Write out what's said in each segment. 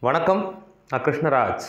வணக்கம் நான் Krishnaraj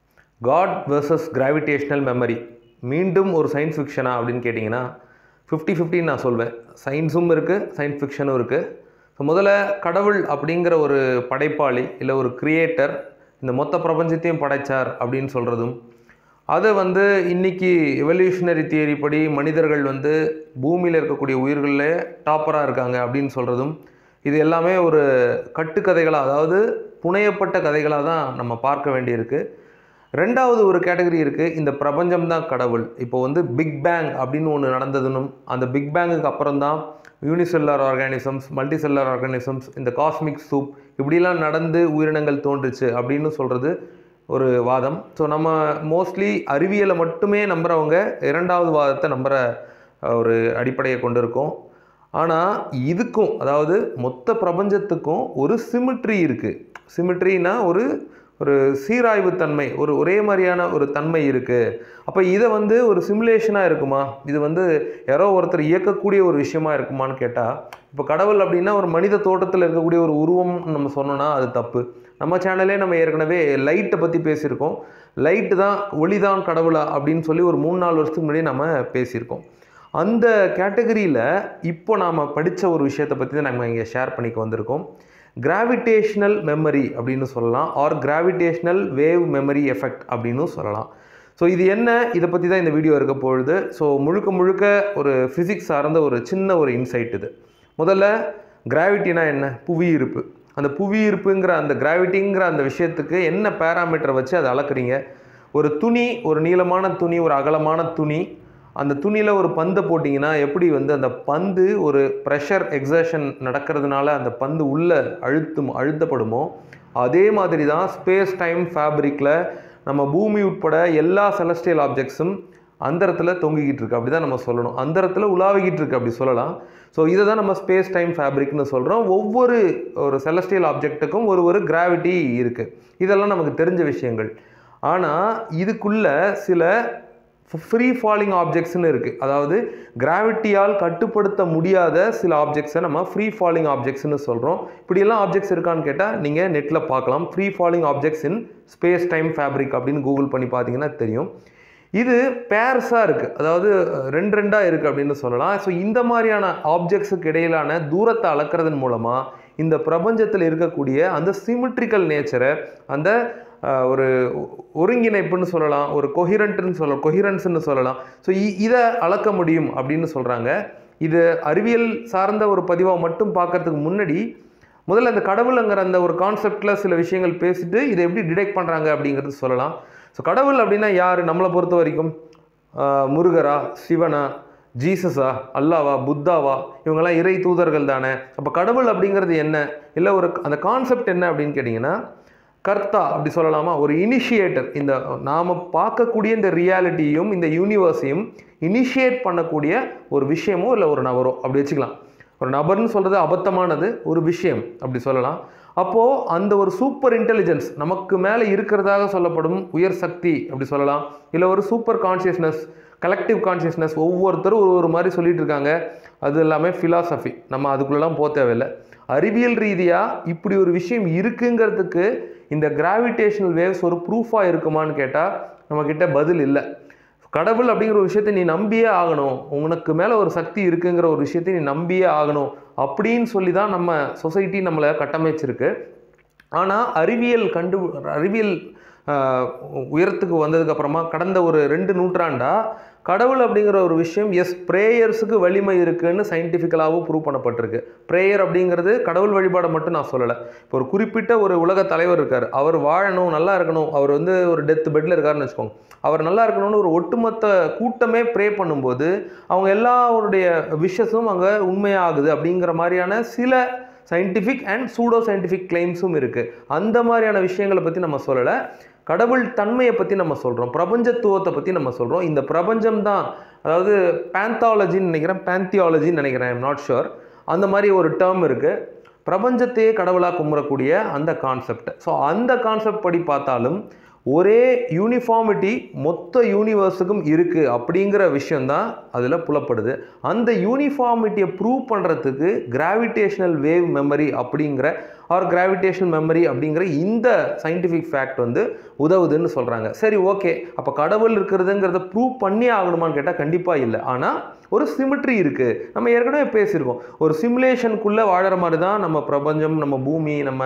God versus gravitational memory மீண்டும் ஒரு சயின்ஸ் ஃபிக்ஷனா அப்படின்னு கேட்டிங்கன்னா ஃபிஃப்டி ஃபிஃப்டின்னு நான் சொல்வேன் சயின்ஸும் இருக்குது சயின்ஸ் ஃபிக்ஷனும் இருக்குது ஸோ முதல்ல கடவுள் அப்படிங்கிற ஒரு படைப்பாளி இல்லை ஒரு கிரியேட்டர் இந்த மொத்த பிரபஞ்சத்தையும் படைச்சார் அப்படின்னு சொல்கிறதும் அதை வந்து இன்னைக்கு எவல்யூஷனரி தியரி படி மனிதர்கள் வந்து பூமியில் இருக்கக்கூடிய உயிர்களில் டாப்பராக இருக்காங்க அப்படின்னு சொல்கிறதும் இது எல்லாமே ஒரு கட்டுக்கதைகளாக அதாவது புனையப்பட்ட கதைகளாக தான் நம்ம பார்க்க வேண்டியிருக்கு ரெண்டாவது ஒரு கேட்டகரி இருக்குது இந்த பிரபஞ்சம் தான் கடவுள் இப்போ வந்து பிக் பேங் அப்படின்னு ஒன்று நடந்ததுன்னும் அந்த பிக் பேங்குக்கு அப்புறம் தான் யூனிசெல்லார் ஆர்கானிசம்ஸ் மல்டிசெல்லார் ஆர்கானிசம்ஸ் இந்த காஸ்மிக் சூப் இப்படிலாம் நடந்து உயிரினங்கள் தோன்றுச்சு அப்படின்னு சொல்கிறது ஒரு வாதம் ஸோ நம்ம மோஸ்ட்லி அறிவியலை மட்டுமே நம்புகிறவங்க இரண்டாவது வாதத்தை நம்புகிற ஒரு அடிப்படையை கொண்டு இருக்கோம் ஆனால் இதுக்கும் அதாவது மொத்த பிரபஞ்சத்துக்கும் ஒரு சிமிட்ரி இருக்குது சிமிட்ரினா ஒரு ஒரு சீராய்வு தன்மை ஒரு ஒரே மாதிரியான ஒரு தன்மை இருக்குது அப்போ இதை வந்து ஒரு சிமுலேஷனாக இருக்குமா இது வந்து யாரோ ஒருத்தர் இயக்கக்கூடிய ஒரு விஷயமா இருக்குமான்னு கேட்டால் இப்போ கடவுள் அப்படின்னா ஒரு மனித தோட்டத்தில் இருக்கக்கூடிய ஒரு உருவம் நம்ம சொன்னோன்னா அது தப்பு நம்ம சேனலே நம்ம ஏற்கனவே லைட்டை பற்றி பேசியிருக்கோம் லைட்டு தான் ஒளி தான் கடவுளா அப்படின்னு சொல்லி ஒரு மூணு நாலு வருஷத்துக்கு முன்னாடி நம்ம பேசியிருக்கோம் அந்த கேட்டகரியில் இப்போ நாம் படித்த ஒரு விஷயத்தை பற்றி தான் நம்ம இங்கே ஷேர் பண்ணிக்க வந்திருக்கோம் கிராவிடேஷ்னல் மெமரி அப்படின்னு சொல்லலாம் or gravitational wave memory effect அப்படின்னு சொல்லலாம் ஸோ இது என்ன இதை பற்றி தான் இந்த வீடியோ இருக்க பொழுது ஸோ முழுக்க முழுக்க ஒரு ஃபிசிக்ஸ் சார்ந்த ஒரு சின்ன ஒரு இன்சைட் இது முதல்ல கிராவிட்டினா என்ன புவி இருப்பு அந்த புவி இருப்புங்கிற அந்த கிராவிட்டிங்கிற அந்த விஷயத்துக்கு என்ன பேராமீட்டரை வச்சு அதை அளக்குறீங்க ஒரு துணி ஒரு நீளமான துணி ஒரு அகலமான துணி அந்த துணியில் ஒரு பந்தை போட்டிங்கன்னா எப்படி வந்து அந்த பந்து ஒரு ப்ரெஷர் எக்ஸர்ஷன் நடக்கிறதுனால அந்த பந்து உள்ளே அழுத்தும் அழுத்தப்படுமோ அதே மாதிரி தான் ஸ்பேஸ் டைம் ஃபேப்ரிக்கில் நம்ம பூமி உட்பட எல்லா செலஸ்டியல் ஆப்ஜெக்ட்ஸும் அந்தரத்தில் தொங்கிக்கிட்டு இருக்கு அப்படி தான் நம்ம சொல்லணும் அந்தரத்தில் உலாவிக்கிட்டு இருக்கு அப்படி சொல்லலாம் ஸோ இதை தான் நம்ம ஸ்பேஸ் டைம் ஃபேப்ரிக்னு சொல்கிறோம் ஒவ்வொரு ஒரு செலஸ்டியல் ஆப்ஜெக்ட்டுக்கும் ஒரு ஒரு கிராவிட்டி இருக்குது இதெல்லாம் நமக்கு தெரிஞ்ச விஷயங்கள் ஆனால் இதுக்குள்ள சில ஃப்ரீ ஃபாலிங் ஆப்ஜெக்ட்ஸ்னு இருக்குது அதாவது கிராவிட்டியால் கட்டுப்படுத்த முடியாத சில ஆப்ஜெக்ட்ஸை நம்ம ஃப்ரீ ஃபாலிங் ஆப்ஜெக்ட்ஸ்னு சொல்கிறோம் இப்படியெல்லாம் ஆப்ஜெக்ட்ஸ் இருக்கான்னு கேட்டால் நீங்கள் நெட்டில் பார்க்கலாம் free falling objects in space time fabric அப்படின்னு கூகுள் பண்ணி பார்த்தீங்கன்னா தெரியும் இது பேர்ஸாக இருக்குது அதாவது ரெண்டு ரெண்டாக இருக்குது அப்படின்னு சொல்லலாம் ஸோ இந்த மாதிரியான ஆப்ஜெக்ட்ஸுக்கு இடையிலான தூரத்தை அளக்கிறதன் மூலமாக இந்த பிரபஞ்சத்தில் இருக்கக்கூடிய அந்த சிமிட்ரிக்கல் நேச்சரை அந்த ஒரு ஒருங்கிணைப்புன்னு சொல்லலாம் ஒரு கொஹிரண்ட்னு சொல்லலாம் கொஹிரன்ஸ்னு சொல்லலாம் ஸோ இதை அளக்க முடியும் அப்படின்னு சொல்கிறாங்க இது அறிவியல் சார்ந்த ஒரு பதிவாக மட்டும் பார்க்கறதுக்கு முன்னாடி முதல்ல அந்த கடவுளுங்கிற அந்த ஒரு கான்செப்டில் சில விஷயங்கள் பேசிட்டு இதை எப்படி டிடெக்ட் பண்ணுறாங்க அப்படிங்கிறது சொல்லலாம் ஸோ கடவுள் அப்படின்னா யார் நம்மளை பொறுத்த வரைக்கும் முருகரா சிவனா ஜீசஸா அல்லாவா புத்தாவா இவங்கெல்லாம் இறை தூதர்கள் தானே அப்போ கடவுள் அப்படிங்கிறது என்ன இல்லை ஒரு அந்த கான்செப்ட் என்ன அப்படின்னு கேட்டிங்கன்னா கர்த்தா அப்படி சொல்லலாமா ஒரு இனிஷியேட்டர் இந்த நாம் பார்க்கக்கூடிய இந்த ரியாலிட்டியும் இந்த யூனிவர்ஸையும் இனிஷியேட் பண்ணக்கூடிய ஒரு விஷயமோ இல்லை ஒரு நபரோ அப்படி வச்சுக்கலாம் ஒரு நபர்னு சொல்கிறது அபத்தமானது ஒரு விஷயம் அப்படி சொல்லலாம் அப்போது அந்த ஒரு சூப்பர் இன்டெலிஜென்ஸ் நமக்கு மேலே இருக்கிறதாக சொல்லப்படும் உயர் சக்தி அப்படி சொல்லலாம் இல்லை ஒரு சூப்பர் கான்சியஸ்னஸ் கலெக்டிவ் கான்சியஸ்னஸ் ஒவ்வொருத்தரும் ஒரு ஒரு மாதிரி சொல்லிட்டு இருக்காங்க அது எல்லாமே ஃபிலாசபி நம்ம அதுக்குள்ளெல்லாம் போக தேவையில்லை அறிவியல் ரீதியாக இப்படி ஒரு விஷயம் இருக்குங்கிறதுக்கு இந்த கிராவிடேஷனல் வேவ்ஸ் ஒரு ப்ரூஃபாக இருக்குமான்னு கேட்டால் நம்மக்கிட்ட பதில் இல்லை கடவுள் அப்படிங்கிற ஒரு விஷயத்தை நீ நம்பியே ஆகணும் உனக்கு மேலே ஒரு சக்தி இருக்குங்கிற ஒரு விஷயத்தை நீ நம்பியே ஆகணும் அப்படின்னு சொல்லி தான் நம்ம சொசைட்டி நம்மளை கட்டமைச்சிருக்கு ஆனால் அறிவியல் கண்டு அறிவியல் உயரத்துக்கு வந்ததுக்கப்புறமா கடந்த ஒரு ரெண்டு நூற்றாண்டா கடவுள் அப்படிங்கிற ஒரு விஷயம் எஸ் ப்ரேயர்ஸுக்கு வலிமை இருக்குன்னு சயின்டிஃபிக்கலாகவும் ப்ரூவ் பண்ணப்பட்டிருக்கு ப்ரேயர் அப்படிங்கிறது கடவுள் வழிபாடை மட்டும் நான் சொல்லலை இப்போ ஒரு குறிப்பிட்ட ஒரு உலக தலைவர் இருக்கார் அவர் வாழணும் நல்லா இருக்கணும் அவர் வந்து ஒரு டெத் பெட்டில் இருக்காருன்னு வச்சுக்கோங்க அவர் நல்லா இருக்கணும்னு ஒரு ஒட்டுமொத்த கூட்டமே ப்ரே பண்ணும்போது அவங்க எல்லாருடைய விஷஸும் அங்கே உண்மையாகுது அப்படிங்கிற மாதிரியான சில சயின்டிஃபிக் அண்ட் சூடோ சயின்டிஃபிக் கிளைம்ஸும் இருக்குது அந்த மாதிரியான விஷயங்களை பற்றி நம்ம சொல்லலை கடவுள் தன்மையை பற்றி நம்ம சொல்கிறோம் பிரபஞ்சத்துவத்தை பற்றி நம்ம சொல்கிறோம் இந்த பிரபஞ்சம் தான் அதாவது பேந்தாலஜின்னு நினைக்கிறேன் பேந்தியாலஜின்னு நினைக்கிறேன் ஐம் நாட் ஷுர் அந்த மாதிரி ஒரு டேர்ம் இருக்குது பிரபஞ்சத்தையே கடவுளாக கும்பிடக்கூடிய அந்த கான்செப்ட் ஸோ அந்த கான்செப்ட் படி பார்த்தாலும் ஒரே யூனிஃபார்மிட்டி மொத்த யூனிவர்ஸுக்கும் இருக்குது அப்படிங்கிற விஷயந்தான் அதில் புலப்படுது அந்த யூனிஃபார்மிட்டியை ப்ரூவ் பண்ணுறதுக்கு கிராவிடேஷனல் வேவ் மெமரி அப்படிங்கிற ஆர் கிராவிடேஷனல் மெமரி அப்படிங்கிற இந்த சயின்டிஃபிக் ஃபேக்ட் வந்து உதவுதுன்னு சொல்கிறாங்க சரி ஓகே அப்போ கடவுள் இருக்கிறதுங்கிறத ப்ரூவ் பண்ணி ஆகணுமான்னு கேட்டால் கண்டிப்பாக இல்லை ஆனால் ஒரு சிமிட்ரி இருக்குது நம்ம ஏற்கனவே பேசியிருக்கோம் ஒரு சிமுலேஷனுக்குள்ளே வாழற மாதிரி தான் நம்ம பிரபஞ்சம் நம்ம பூமி நம்ம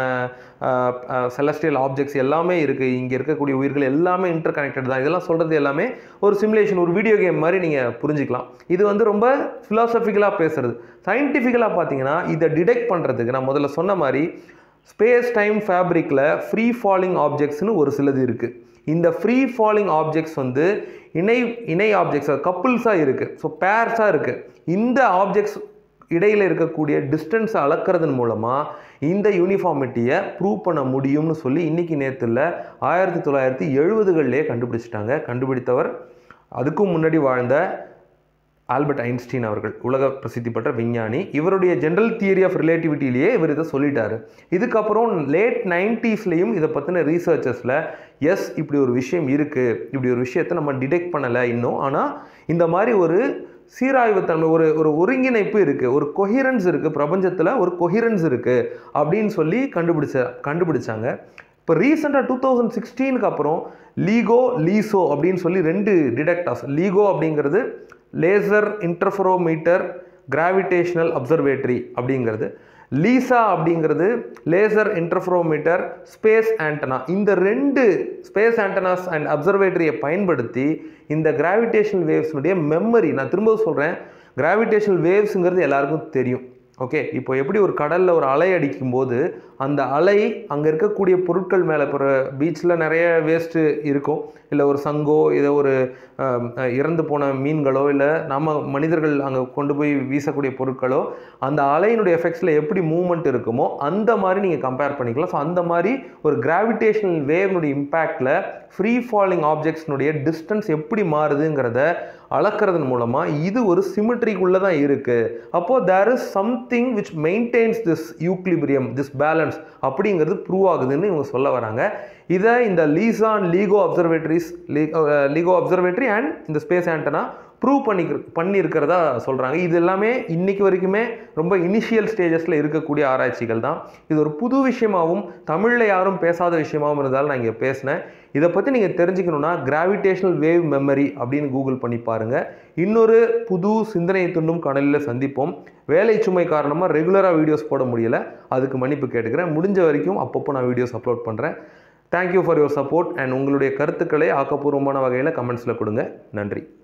செலஸ்டியல் ஆப்ஜெக்ட்ஸ் எல்லாமே இருக்குது இங்கே இருக்கக்கூடிய உயிர்கள் எல்லாமே இன்டர் கனெக்டட் தான் இதெல்லாம் சொல்கிறது எல்லாமே ஒரு சிமுலேஷன் ஒரு வீடியோ கேம் மாதிரி நீங்கள் புரிஞ்சுக்கலாம் இது வந்து ரொம்ப ஃபிலாசபிக்கலாக பேசுறது சயின்டிஃபிக்கலாக பார்த்தீங்கன்னா இதை டிடெக்ட் பண்ணுறதுக்கு நான் முதல்ல சொன்ன மாதிரி ஸ்பேஸ் டைம் ஃபேப்ரிக்கில் ஃப்ரீ ஃபாலிங் ஆப்ஜெக்ட்ஸ்னு ஒரு சிலது இருக்குது இந்த ஃப்ரீ ஃபாலிங் ஆப்ஜெக்ட்ஸ் வந்து இணை இணை ஆப்ஜெக்ட்ஸ் கப்புள்ஸாக இருக்குது ஸோ பேர்ஸாக இருக்குது இந்த ஆப்ஜெக்ட்ஸ் இடையில் இருக்கக்கூடிய டிஸ்டன்ஸை அளக்கிறதன் மூலமாக இந்த யூனிஃபார்மிட்டியை ப்ரூவ் பண்ண முடியும்னு சொல்லி இன்றைக்கி நேரத்தில் ஆயிரத்தி தொள்ளாயிரத்தி எழுபதுகள்லேயே கண்டுபிடிச்சிட்டாங்க கண்டுபிடித்தவர் அதுக்கும் முன்னாடி வாழ்ந்த ஆல்பர்ட் ஐன்ஸ்டீன் அவர்கள் உலக பிரசித்தி பெற்ற விஞ்ஞானி இவருடைய ஜென்ரல் தியரி ஆஃப் ரிலேட்டிவிட்டிலேயே இவர் இதை சொல்லிட்டாரு இதுக்கப்புறம் லேட் நைன்டிஸ்லேயும் இதை பற்றின ரீசர்ச்சஸில் எஸ் இப்படி ஒரு விஷயம் இருக்குது இப்படி ஒரு விஷயத்தை நம்ம டிடெக்ட் பண்ணலை இன்னும் ஆனால் இந்த மாதிரி ஒரு சீராய்வுத்தன்மை ஒரு ஒரு ஒருங்கிணைப்பு இருக்குது ஒரு கொஹிரன்ஸ் இருக்குது பிரபஞ்சத்தில் ஒரு கொஹிரன்ஸ் இருக்குது அப்படின்னு சொல்லி கண்டுபிடிச்ச கண்டுபிடிச்சாங்க இப்போ ரீசெண்டாக டூ தௌசண்ட் சிக்ஸ்டீனுக்கு அப்புறம் லீகோ லீசோ அப்படின்னு சொல்லி ரெண்டு டிடெக்டர்ஸ் லீகோ அப்படிங்கிறது லேசர் இன்டர்ஃபரோமீட்டர் கிராவிடேஷனல் அப்சர்வேட்டரி அப்படிங்கிறது லீசா அப்படிங்கிறது லேசர் இன்டர்ஃபரோமீட்டர் ஸ்பேஸ் ஆண்டனா இந்த ரெண்டு ஸ்பேஸ் ஆண்டனாஸ் அண்ட் அப்சர்வேட்டரியை பயன்படுத்தி இந்த கிராவிடேஷனல் வேவ்ஸ்னுடைய மெமரி நான் திரும்ப சொல்கிறேன் கிராவிடேஷனல் வேவ்ஸுங்கிறது எல்லாருக்கும் தெரியும் ஓகே இப்போ எப்படி ஒரு கடலில் ஒரு அலை அடிக்கும்போது அந்த அலை அங்கே இருக்கக்கூடிய பொருட்கள் மேலே இப்போ பீச்சில் நிறைய வேஸ்ட்டு இருக்கும் இல்லை ஒரு சங்கோ இதை ஒரு ஆம், அஹ், இறந்து போன மீன்களோ இல்லை நம்ம மனிதர்கள் அங்கே கொண்டு போய் வீசக்கூடிய பொருட்களோ அந்த அலையினுடைய எஃபெக்ட்ஸில் எப்படி மூவ்மெண்ட் இருக்குமோ அந்த மாதிரி நீங்கள் கம்பேர் பண்ணிக்கலாம் ஸோ அந்த மாதிரி ஒரு கிராவிடேஷனல் வேவ்னுடைய இம்பேக்டில் ஃப்ரீ ஃபாலிங் ஆப்ஜெக்ட்ஸ்னுடைய டிஸ்டன்ஸ் எப்படி மாறுதுங்கிறத அளக்கிறதன் மூலமாக இது ஒரு சிமிட்ரிக்குள்ளே தான் இருக்குது அப்போது there is something which maintains this equilibrium this balance அப்படிங்கிறது ப்ரூவ் ஆகுதுன்னு இவங்க சொல்ல வராங்க இதை இந்த LISA and LIGO observatories LIGO observatory and இந்த ஸ்பேஸ் ஆண்டனா ப்ரூவ் பண்ணி பண்ணியிருக்கிறதா சொல்கிறாங்க இது எல்லாமே இன்னைக்கு வரைக்குமே ரொம்ப இனிஷியல் ஸ்டேஜஸில் இருக்கக்கூடிய ஆராய்ச்சிகள் தான் இது ஒரு புது விஷயமாகவும் தமிழில் யாரும் பேசாத விஷயமாகவும் இருந்தாலும் நான் இங்கே பேசினேன் இதை பற்றி நீங்கள் தெரிஞ்சுக்கணுன்னா கிராவிடேஷனல் வேவ் மெமரி அப்படின்னு கூகுள் பண்ணி பாருங்கள் இன்னொரு புது சிந்தனையை துண்டும் காணொலியில் சந்திப்போம் வேலை சுமை காரணமாக ரெகுலராக வீடியோஸ் போட முடியல அதுக்கு மன்னிப்பு கேட்டுக்கிறேன் முடிஞ்ச வரைக்கும் அப்பப்போ நான் வீடியோஸ் அப்லோட் பண்ணுறேன் thank you for your support and உங்களுடைய கருத்துக்களை ஆக்கப்பூர்வமான வகையில் கமெண்ட்ஸில் கொடுங்க நன்றி